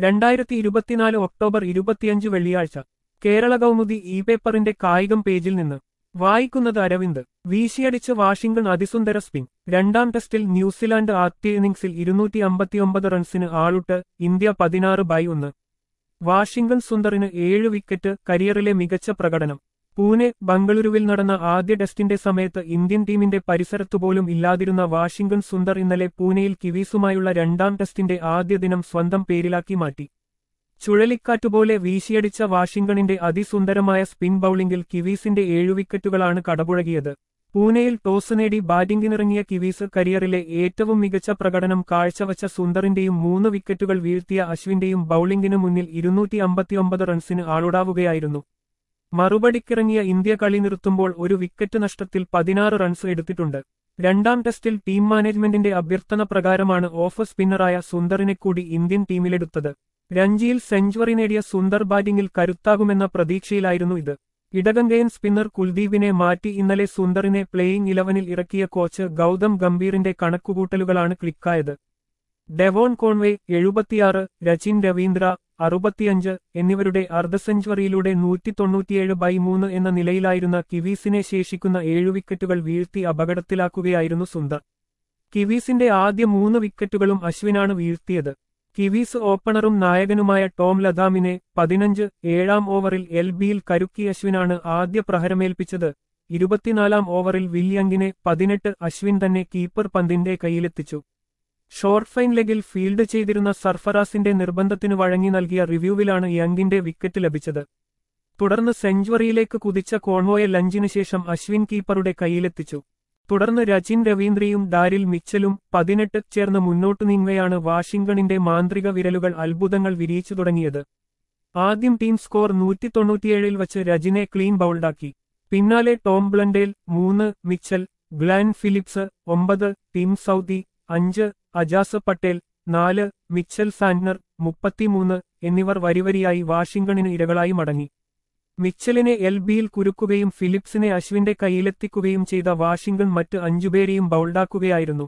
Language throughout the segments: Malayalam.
രണ്ടായിരത്തി ഇരുപത്തിനാല് ഒക്ടോബർ ഇരുപത്തിയഞ്ച് വെള്ളിയാഴ്ച കേരള കൗമുദി ഇ പേപ്പറിന്റെ കായികം പേജിൽ നിന്ന് വായിക്കുന്നത് അരവിന്ദ് വീശിയടിച്ച് വാഷിംഗ്ടൺ അതിസുന്ദര സ്പിൻ രണ്ടാം ടെസ്റ്റിൽ ന്യൂസിലാൻഡ് ആദ്യ ഇന്നിംഗ്സിൽ ഇരുന്നൂറ്റി അമ്പത്തിയൊമ്പത് റൺസിന് ആളുട്ട് ഇന്ത്യ പതിനാറ് ബൈ ഒന്ന് വാഷിംഗ്ടൺ സുന്ദറിന് ഏഴ് വിക്കറ്റ് കരിയറിലെ മികച്ച പ്രകടനം പൂനെ ബംഗളൂരുവിൽ നടന്ന ആദ്യ ടെസ്റ്റിന്റെ സമയത്ത് ഇന്ത്യൻ ടീമിന്റെ പരിസരത്തുപോലും ഇല്ലാതിരുന്ന വാഷിംഗ്ടൺ സുന്ദർ ഇന്നലെ പൂനെയിൽ കിവീസുമായുള്ള രണ്ടാം ടെസ്റ്റിന്റെ ആദ്യ ദിനം സ്വന്തം പേരിലാക്കി മാറ്റി ചുഴലിക്കാറ്റുപോലെ വീശിയടിച്ച വാഷിംഗ്ടണിന്റെ അതിസുന്ദരമായ സ്പിൻ ബൌളിംഗിൽ കിവീസിന്റെ ഏഴു വിക്കറ്റുകളാണ് കടപുഴകിയത് പൂനെയിൽ ടോസ് നേടി ബാറ്റിംഗിനിറങ്ങിയ കിവീസ് കരിയറിലെ ഏറ്റവും മികച്ച പ്രകടനം കാഴ്ചവച്ച സുന്ദറിന്റെയും മൂന്ന് വിക്കറ്റുകൾ വീഴ്ത്തിയ അശ്വിന്റെയും ബൌളിംഗിനു മുന്നിൽ ഇരുന്നൂറ്റി അമ്പത്തിയൊമ്പത് റൺസിന് ആളുടാവുകയായിരുന്നു മറുപടിക്കിറങ്ങിയ ഇന്ത്യ കളി നിർത്തുമ്പോൾ ഒരു വിക്കറ്റ് നഷ്ടത്തിൽ പതിനാറ് റൺസ് എടുത്തിട്ടുണ്ട് രണ്ടാം ടെസ്റ്റിൽ ടീം മാനേജ്മെന്റിന്റെ അഭ്യർത്ഥന പ്രകാരമാണ് ഓഫ് സ്പിന്നറായ സുന്ദറിനെ കൂടി ഇന്ത്യൻ ടീമിലെടുത്തത് രഞ്ജിയിൽ സെഞ്ചുറി നേടിയ സുന്ദർ ബാറ്റിംഗിൽ കരുത്താകുമെന്ന പ്രതീക്ഷയിലായിരുന്നു ഇത് ഇടഗംഗയൻ സ്പിന്നർ കുൽദീപിനെ മാറ്റി ഇന്നലെ സുന്ദറിനെ പ്ലേയിംഗ് ഇലവനിൽ ഇറക്കിയ കോച്ച് ഗൗതം ഗംഭീറിന്റെ കണക്കുകൂട്ടലുകളാണ് ക്ലിക്കായത് ഡെവോൺ കോൺവേ എഴുപത്തിയാറ് രചിൻ രവീന്ദ്ര അറുപത്തിയഞ്ച് എന്നിവരുടെ അർദ്ധ സെഞ്ചുറിയിലൂടെ നൂറ്റി തൊണ്ണൂറ്റിയേഴ് ബൈ മൂന്ന് എന്ന നിലയിലായിരുന്ന കിവീസിനെ ശേഷിക്കുന്ന ഏഴു വിക്കറ്റുകൾ വീഴ്ത്തി അപകടത്തിലാക്കുകയായിരുന്നു സുന്ദർ കിവീസിന്റെ ആദ്യ മൂന്ന് വിക്കറ്റുകളും അശ്വിനാണ് വീഴ്ത്തിയത് കിവീസ് ഓപ്പണറും നായകനുമായ ടോം ലതാമിനെ പതിനഞ്ച് ഏഴാം ഓവറിൽ എൽ ബിയിൽ കരുക്കി അശ്വിനാണ് ആദ്യ പ്രഹരമേൽപ്പിച്ചത് ഇരുപത്തിനാലാം ഓവറിൽ വില്യങ്കിനെ പതിനെട്ട് അശ്വിൻ തന്നെ കീപ്പർ പന്തിന്റെ കയ്യിലെത്തിച്ചു ഷോർട്ട് ഫൈൻ ലെഗിൽ ഫീൽഡ് ചെയ്തിരുന്ന സർഫറാസിന്റെ നിർബന്ധത്തിനു വഴങ്ങി നൽകിയ റിവ്യൂവിലാണ് യങ്ങിന്റെ വിക്കറ്റ് ലഭിച്ചത് തുടർന്ന് സെഞ്ചുറിയിലേക്ക് കുതിച്ച കോൺവോയെ ലഞ്ചിനു ശേഷം അശ്വിൻ കീപ്പറുടെ കയ്യിലെത്തിച്ചു തുടർന്ന് രചിൻ രവീന്ദ്രയും ഡാരിൽ മിച്ചലും പതിനെട്ട് ചേർന്ന് മുന്നോട്ടു നീങ്ങുകയാണ് വാഷിംഗ്ടണിന്റെ മാന്ത്രിക വിരലുകൾ അത്ഭുതങ്ങൾ വിരിയിച്ചു തുടങ്ങിയത് ആദ്യം ടീം സ്കോർ നൂറ്റി തൊണ്ണൂറ്റിയേഴിൽ വച്ച് രജിനെ ക്ലീൻ ബൗൾഡാക്കി പിന്നാലെ ടോം ബ്ലണ്ടേൽ മൂന്ന് മിച്ചൽ ഗ്ലാൻ ഫിലിപ്സ് ഒമ്പത് ടീം സൗദി അഞ്ച് അജാസ് പട്ടേൽ നാല് മിച്ചൽ സാന്റ്നർ മുപ്പത്തിമൂന്ന് എന്നിവർ വരിവരിയായി വാഷിംഗ്ടണിന് ഇരകളായി മടങ്ങി മിച്ചലിനെ എൽ ബിയിൽ കുരുക്കുകയും ഫിലിപ്സിനെ അശ്വിന്റെ കയ്യിലെത്തിക്കുകയും ചെയ്ത വാഷിംഗ്ടൺ മറ്റ് അഞ്ചുപേരെയും ബൗൾഡാക്കുകയായിരുന്നു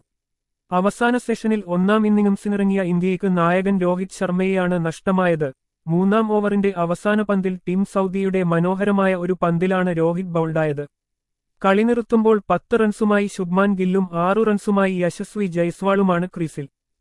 അവസാന സെഷനിൽ ഒന്നാം ഇന്നിംഗ്സിനിറങ്ങിയ ഇന്ത്യയ്ക്ക് നായകൻ രോഹിത് ശർമ്മയെയാണ് നഷ്ടമായത് മൂന്നാം ഓവറിന്റെ അവസാന പന്തിൽ ടീം സൗദിയുടെ മനോഹരമായ ഒരു പന്തിലാണ് രോഹിത് ബൗൾഡായത് കളി നിർത്തുമ്പോൾ പത്ത് റൺസുമായി ശുഭ്മാൻ ഗില്ലും ആറു റൺസുമായി യശസ്വി ജയ്സ്വാളുമാണ് ക്രീസിൽ